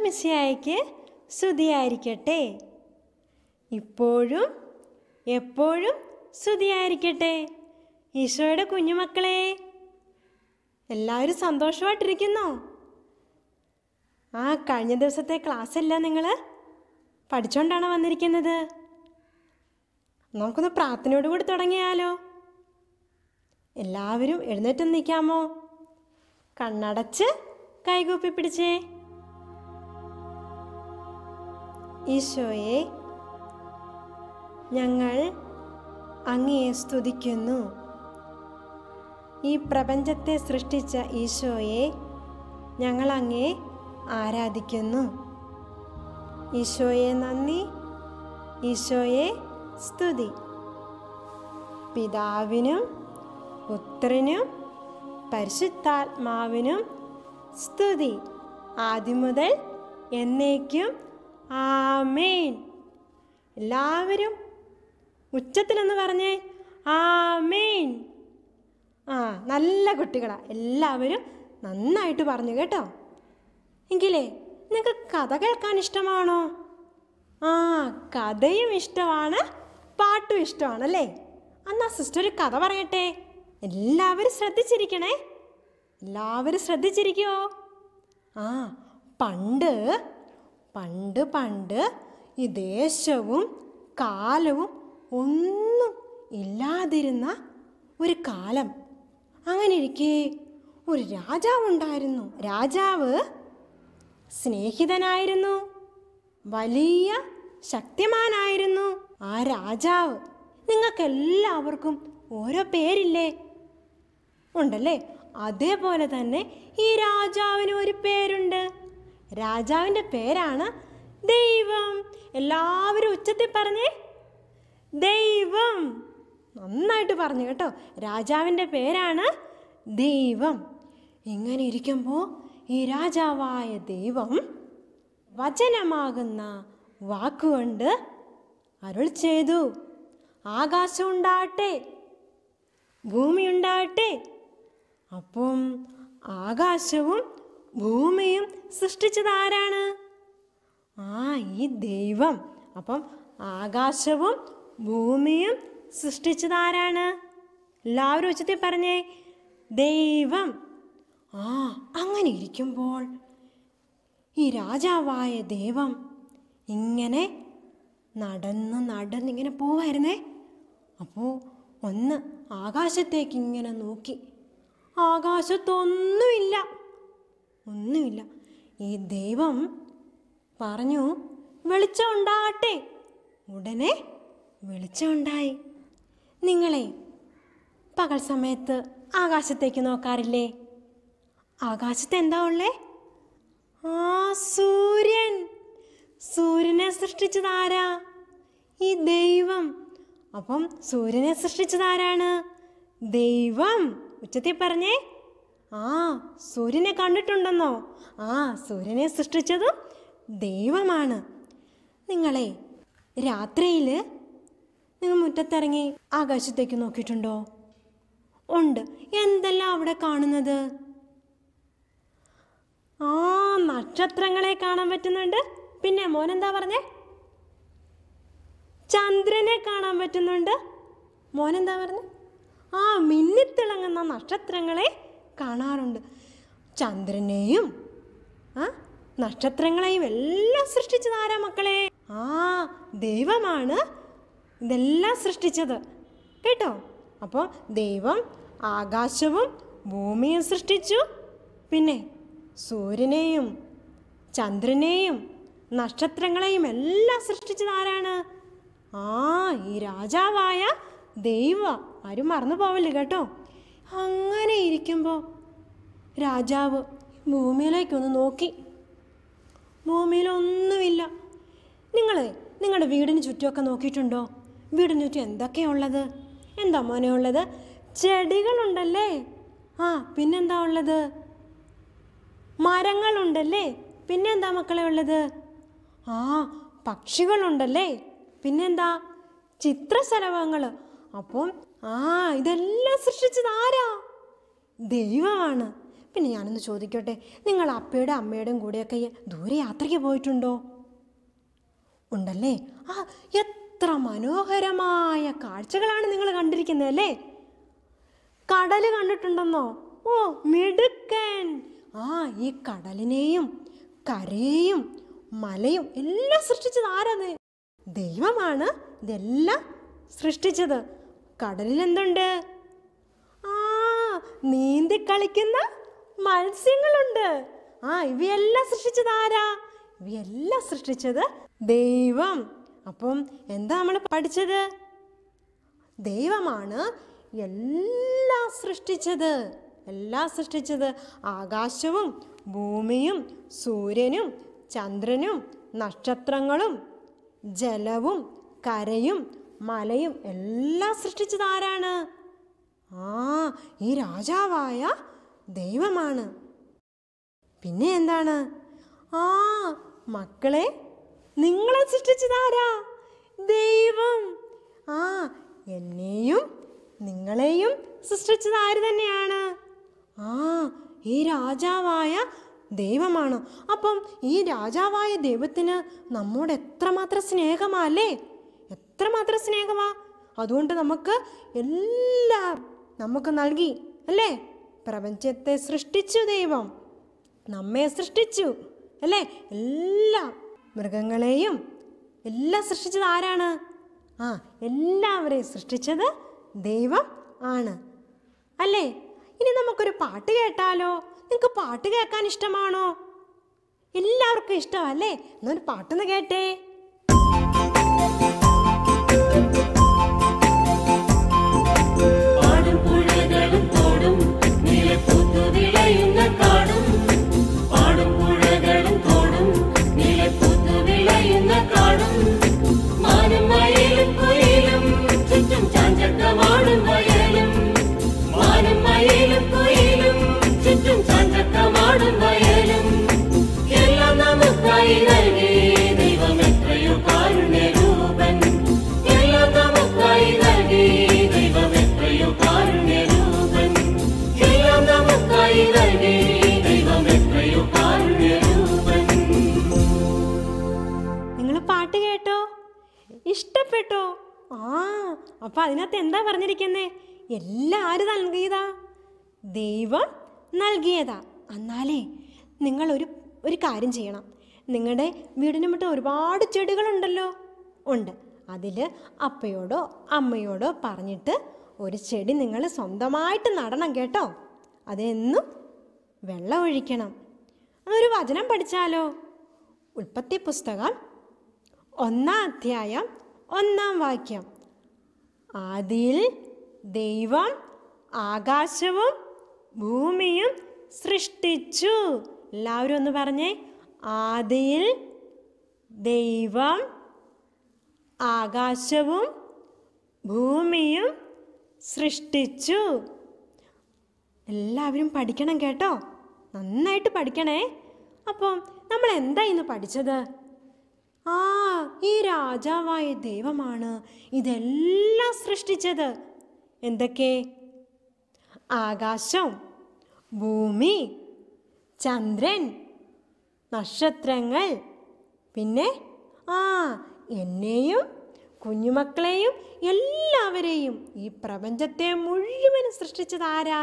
മിശിയായിക്ക് സ്തുതിയായിരിക്കട്ടെ ഇപ്പോഴും എപ്പോഴും സ്തുതിയായിരിക്കട്ടെ ഈശോയുടെ കുഞ്ഞുമക്കളെ എല്ലാവരും സന്തോഷമായിട്ടിരിക്കുന്നോ ആ കഴിഞ്ഞ ദിവസത്തെ ക്ലാസ് അല്ല നിങ്ങൾ പഠിച്ചുകൊണ്ടാണോ വന്നിരിക്കുന്നത് നമുക്കൊന്ന് പ്രാർത്ഥനയോട് കൂടി തുടങ്ങിയാലോ എല്ലാവരും എഴുന്നേറ്റ് നിൽക്കാമോ കണ്ണടച്ച് കൈകൂപ്പി പിടിച്ചേ ഈശോയെ ഞങ്ങൾ അങ്ങയെ സ്തുതിക്കുന്നു ഈ പ്രപഞ്ചത്തെ സൃഷ്ടിച്ച ഈശോയെ ഞങ്ങൾ അങ്ങേ ആരാധിക്കുന്നു ഈശോയെ നന്ദി ഈശോയെ സ്തുതി പിതാവിനും പുത്രനും പരിശുദ്ധാത്മാവിനും സ്തുതി ആദ്യം മുതൽ എന്നേക്കും ആമേൻ എല്ലാവരും ഉച്ചത്തിലൊന്ന് പറഞ്ഞേ ആമേൻ ആ നല്ല കുട്ടികളാ എല്ലാവരും നന്നായിട്ട് പറഞ്ഞു കേട്ടോ എങ്കിലേ നിങ്ങൾക്ക് കഥ കേൾക്കാൻ ഇഷ്ടമാണോ ആ കഥയും ഇഷ്ടമാണ് പാട്ടും ഇഷ്ടമാണല്ലേ എന്നാ സിസ്റ്റർ ഒരു കഥ പറയട്ടെ എല്ലാവരും ശ്രദ്ധിച്ചിരിക്കണേ എല്ലാവരും ശ്രദ്ധിച്ചിരിക്കുമോ ആ പണ്ട് പണ്ട് പണ്ട് ഈ ദേശവും കാലവും ഒന്നും ഇല്ലാതിരുന്ന ഒരു കാലം അങ്ങനെ ഇരിക്കെ ഒരു രാജാവുണ്ടായിരുന്നു രാജാവ് സ്നേഹിതനായിരുന്നു വലിയ ശക്തിമാനായിരുന്നു ആ രാജാവ് നിങ്ങൾക്ക് എല്ലാവർക്കും ഓരോ പേരില്ലേ ഉണ്ടല്ലേ അതേപോലെ തന്നെ ഈ രാജാവിന് ഒരു പേരുണ്ട് രാജാവിൻ്റെ പേരാണ് ദൈവം എല്ലാവരും ഉച്ചത്തിൽ പറഞ്ഞേ ദൈവം നന്നായിട്ട് പറഞ്ഞു കേട്ടോ രാജാവിൻ്റെ പേരാണ് ദൈവം ഇങ്ങനെ ഇരിക്കുമ്പോൾ ഈ രാജാവായ ദൈവം വചനമാകുന്ന വാക്കുകൊണ്ട് അരുൾ ചെയ്തു ആകാശം ഉണ്ടാകട്ടെ ഭൂമി ഉണ്ടാകട്ടെ അപ്പം ആകാശവും ഭൂമിയും സൃഷ്ടിച്ചത് ആരാണ് ആ ഈ ദൈവം അപ്പം ആകാശവും ഭൂമിയും സൃഷ്ടിച്ചത് ആരാണ് എല്ലാവരും ഉച്ചത്തിൽ പറഞ്ഞേ ദൈവം ആ അങ്ങനെ ഇരിക്കുമ്പോൾ ഈ രാജാവായ ദൈവം ഇങ്ങനെ നടന്ന് നടന്നിങ്ങനെ പോവായിരുന്നേ അപ്പോൾ ഒന്ന് ആകാശത്തേക്ക് ഇങ്ങനെ നോക്കി ആകാശത്തൊന്നുമില്ല ഒന്നുമില്ല ഈ ദൈവം പറഞ്ഞു വെളിച്ചം ഉണ്ടാകട്ടെ ഉടനെ വെളിച്ചം ഉണ്ടായി നിങ്ങളെ പകൽ സമയത്ത് ആകാശത്തേക്ക് നോക്കാറില്ലേ ആകാശത്ത് എന്താ ഉള്ളേ ആ സൂര്യൻ സൂര്യനെ സൃഷ്ടിച്ചത് ആരാ ഈ ദൈവം അപ്പം സൂര്യനെ സൃഷ്ടിച്ചത് ആരാണ് ദൈവം ഉച്ചത്തിൽ പറഞ്ഞേ ആ സൂര്യനെ കണ്ടിട്ടുണ്ടെന്നോ ആ സൂര്യനെ സൃഷ്ടിച്ചതും ദൈവമാണ് നിങ്ങളെ രാത്രിയിൽ നിങ്ങൾ മുറ്റത്തിറങ്ങി ആകാശത്തേക്ക് നോക്കിയിട്ടുണ്ടോ ഉണ്ട് എന്തെല്ലാം അവിടെ കാണുന്നത് ആ നക്ഷത്രങ്ങളെ കാണാൻ പറ്റുന്നുണ്ട് പിന്നെ മോനെന്താ പറഞ്ഞേ ചന്ദ്രനെ കാണാൻ പറ്റുന്നുണ്ട് മോനെന്താ പറഞ്ഞേ ആ മിന്നിത്തിളങ്ങുന്ന നക്ഷത്രങ്ങളെ കാണാറുണ്ട് ചന്ദ്രനെയും ആ നക്ഷത്രങ്ങളെയും എല്ലാം സൃഷ്ടിച്ചത് ആരാ മക്കളെ ആ ദൈവമാണ് ഇതെല്ലാം സൃഷ്ടിച്ചത് കേട്ടോ അപ്പോൾ ദൈവം ആകാശവും ഭൂമിയും സൃഷ്ടിച്ചു പിന്നെ സൂര്യനെയും ചന്ദ്രനെയും നക്ഷത്രങ്ങളെയും എല്ലാം സൃഷ്ടിച്ചത് ആരാണ് ആ ഈ രാജാവായ ദൈവ ആരും മറന്നു പോവില്ല കേട്ടോ അങ്ങനെ ഇരിക്കുമ്പോൾ രാജാവ് ഭൂമിയിലേക്കൊന്ന് നോക്കി ഭൂമിയിലൊന്നുമില്ല നിങ്ങൾ നിങ്ങളുടെ വീടിന് ചുറ്റുമൊക്കെ നോക്കിയിട്ടുണ്ടോ വീടിന് ചുറ്റും എന്തൊക്കെയാ ഉള്ളത് എന്താ മോനെ ഉള്ളത് ചെടികളുണ്ടല്ലേ ആ പിന്നെന്താ ഉള്ളത് മരങ്ങളുണ്ടല്ലേ പിന്നെന്താ മക്കളെ ഉള്ളത് ആ പക്ഷികളുണ്ടല്ലേ പിന്നെന്താ ചിത്രശലഭങ്ങൾ അപ്പം ആ ഇതെല്ലാം സൃഷ്ടിച്ചത് ആരാ ദൈവമാണ് പിന്നെ ഞാനൊന്ന് ചോദിക്കട്ടെ നിങ്ങൾ അപ്പയുടെ അമ്മയുടെയും കൂടെയൊക്കെ ദൂരെ യാത്രയ്ക്ക് പോയിട്ടുണ്ടോ ഉണ്ടല്ലേ ആ എത്ര മനോഹരമായ കാഴ്ചകളാണ് നിങ്ങൾ കണ്ടിരിക്കുന്നത് അല്ലേ കടല് കണ്ടിട്ടുണ്ടെന്നോ ഓ മിടുക്കൻ ആ ഈ കടലിനെയും കരയെയും മലയും എല്ലാം സൃഷ്ടിച്ചത് ആരാണ് ദൈവമാണ് ഇതെല്ലാം സൃഷ്ടിച്ചത് കടലിൽ എന്തുണ്ട് ആ നീന്തി കളിക്കുന്ന മത്സ്യങ്ങളുണ്ട് ആ ഇവയെല്ലാം സൃഷ്ടിച്ചത് ആരാ ഇവയെല്ലാം സൃഷ്ടിച്ചത് ദൈവം അപ്പം എന്താ നമ്മൾ പഠിച്ചത് ദൈവമാണ് എല്ലാം സൃഷ്ടിച്ചത് എല്ലാം സൃഷ്ടിച്ചത് ആകാശവും ഭൂമിയും സൂര്യനും ചന്ദ്രനും നക്ഷത്രങ്ങളും ജലവും കരയും മലയും എല്ലാം സൃഷ്ടിച്ചത് ആരാണ് ആ ഈ രാജാവായ ദൈവമാണ് പിന്നെ എന്താണ് ആ മക്കളെ നിങ്ങളെ സൃഷ്ടിച്ചതാരാ ദൈവം ആ എന്നെയും നിങ്ങളെയും സൃഷ്ടിച്ചത് ആര് തന്നെയാണ് ആ ഈ രാജാവായ ദൈവമാണ് അപ്പം ഈ രാജാവായ ദൈവത്തിന് നമ്മോട് എത്രമാത്രം സ്നേഹമാല്ലേ എത്രമാത്രം സ്നേഹമാ അതുകൊണ്ട് നമുക്ക് എല്ലാം നമുക്ക് നൽകി അല്ലേ പ്രപഞ്ചത്തെ സൃഷ്ടിച്ചു ദൈവം നമ്മെ സൃഷ്ടിച്ചു അല്ലേ എല്ലാ മൃഗങ്ങളെയും എല്ലാം സൃഷ്ടിച്ചത് ആരാണ് ആ എല്ലാവരെയും സൃഷ്ടിച്ചത് ദൈവം ആണ് അല്ലേ ഇനി നമുക്കൊരു പാട്ട് കേട്ടാലോ നിങ്ങൾക്ക് പാട്ട് കേൾക്കാൻ ഇഷ്ടമാണോ എല്ലാവർക്കും ഇഷ്ടമല്ലേ എന്നൊരു പാട്ടൊന്ന് കേട്ടേ പാടും പുഴകളും തോടും നീലപ്പൂത്തു വിളയുന്ന കാടും പാടും പുഴകളും തോടും നീലപ്പൂത്തു വിളയുന്ന കാടും മാനും മയിലും കുയിലും ചുറ്റും ചാഞ്ചക്കമാടും വയലും മാനും മയിലും കുയിലും ചുറ്റും ചാഞ്ചക്കമാടും വയലും എല്ലാം നമുക്കായി നൽകി ദൈവം എത്രയോ കാരുണ്യരൂപൻ എല്ലാം നമുക്കായി നൽകി ദൈവം എത്രയോ കാരുണ്യരൂപൻ എല്ലാം നമുക്കായി നൽകി ദൈവം എത്രയോ കാരുണ്യരൂപൻ നിങ്ങൾ പാട്ട് കേട്ടോ ഇഷ്ടപ്പെട്ടോ ആ അപ്പൊ അതിനകത്ത് എന്താ പറഞ്ഞിരിക്കുന്നേ എല്ലാം ആര് നൽകിയതാ ദൈവം നൽകിയതാ എന്നാലേ നിങ്ങൾ ഒരു ഒരു കാര്യം ചെയ്യണം നിങ്ങളുടെ വീടിന് മുറ്റം ഒരുപാട് ചെടികളുണ്ടല്ലോ ഉണ്ട് അതിൽ അപ്പയോടോ അമ്മയോടോ പറഞ്ഞിട്ട് ഒരു ചെടി നിങ്ങൾ സ്വന്തമായിട്ട് നടണം കേട്ടോ അതെന്നും വെള്ളം ഒഴിക്കണം അതൊരു വചനം പഠിച്ചാലോ ഉൽപ്പത്തി പുസ്തകം ഒന്നാം അധ്യായം ഒന്നാം വാക്യം ആദിയിൽ ദൈവം ആകാശവും ഭൂമിയും സൃഷ്ടിച്ചു എല്ലാവരും ഒന്ന് പറഞ്ഞേ ആദിയിൽ ദൈവം ആകാശവും ഭൂമിയും സൃഷ്ടിച്ചു എല്ലാവരും പഠിക്കണം കേട്ടോ നന്നായിട്ട് പഠിക്കണേ അപ്പം നമ്മൾ എന്താ ഇന്ന് പഠിച്ചത് ആ ഈ രാജാവായ ദൈവമാണ് ഇതെല്ലാം സൃഷ്ടിച്ചത് എന്തൊക്കെ ആകാശം ഭൂമി ചന്ദ്രൻ നക്ഷത്രങ്ങൾ പിന്നെ ആ എന്നെയും കുഞ്ഞുമക്കളെയും എല്ലാവരെയും ഈ പ്രപഞ്ചത്തെ മുഴുവനും സൃഷ്ടിച്ചത് ആരാ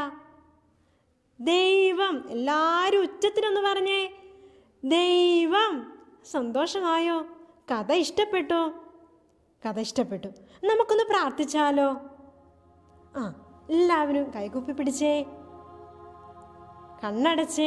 ദൈവം എല്ലാവരും ഉച്ചത്തിനൊന്ന് പറഞ്ഞേ ദൈവം സന്തോഷമായോ കഥ ഇഷ്ടപ്പെട്ടോ കഥ ഇഷ്ടപ്പെട്ടു നമുക്കൊന്ന് പ്രാർത്ഥിച്ചാലോ ആ എല്ലാവരും കൈകൂപ്പി പിടിച്ചേ കണ്ണടച്ചേ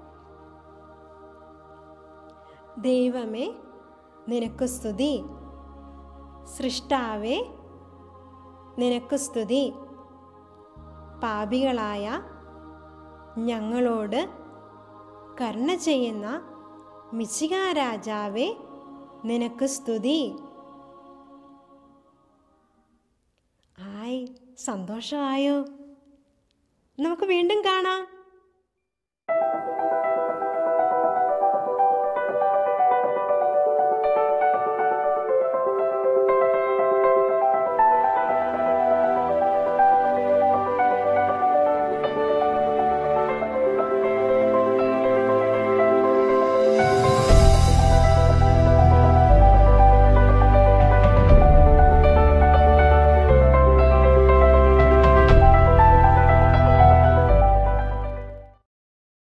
ദൈവമേ നിനക്ക് സ്തുതി സൃഷ്ടാവേ നിനക്ക് സ്തുതി പാപികളായ ഞങ്ങളോട് കരുണ ചെയ്യുന്ന മിശിക രാജാവേ നിനക്ക് സ്തുതി ആയ് സന്തോഷമായോ നമുക്ക് വീണ്ടും കാണാം